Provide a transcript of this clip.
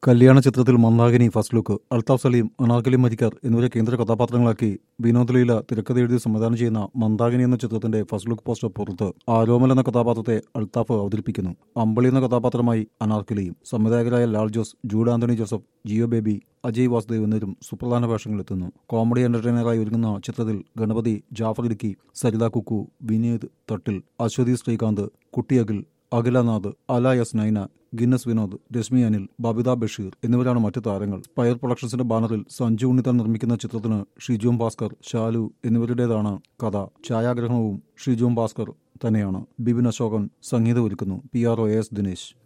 കല്യാണ ചിത്രത്തിൽ Mandakini first look Althaf Salim Anarkali Marikar എന്നിവരെ കേന്ദ്ര കഥാപാത്രങ്ങളാക്കി വിനോദ് ലീല തിരക്കഥ എഴുതി സംവിധാനം ചെയ്യുന്ന മന്ദാകിനി എന്ന ചിത്രത്തിന്റെ ഫസ്റ്റ് ലുക്ക് പോസ്റ്റർ പുറത്ത് ആരോമൽ എന്ന കഥാപാത്രത്തെ അൽതാഫ് അവതരിപ്പിക്കുന്നു അമ്പളി എന്ന കഥാപാത്രമായി അനാർക്കലിയും സംവിധായകരായ ലാൽ ജോസ് ജൂഡ് ആന്റണി ജോസഫ് ജിയോ ബേബി അജയ് വാസുദേവ് എന്നിവരും സുപ്രധാന വേഷങ്ങളിലെത്തുന്നു കോമഡി എന്റർടൈനറായി ഒരുങ്ങുന്ന ചിത്രത്തിൽ ഗണപതി ജാഫർ ഇടുക്കി സരിത കുക്കു വിനീത് തട്ടിൽ അശ്വതി ശ്രീകാന്ത് കുട്ടിയകിൽ അഖിലനാഥ് അല എസ് നൈന ഗിന്നസ് വിനോദ് രശ്മി അനിൽ ബബിത ബഷീർ എന്നിവരാണ് മറ്റു താരങ്ങൾ പയർ പ്രൊഡക്ഷൻസിന്റെ ബാനറിൽ സഞ്ജു ഉണ്ണിത്താൻ നിർമ്മിക്കുന്ന ചിത്രത്തിന് ഷിജും ഭാസ്കർ ഷാലു എന്നിവരുടേതാണ് കഥ ഛായാഗ്രഹണവും ഷിജും ഭാസ്കർ തന്നെയാണ് ബിബിൻ അശോകൻ സംഗീതം ഒരുക്കുന്നു P R O S Dinesh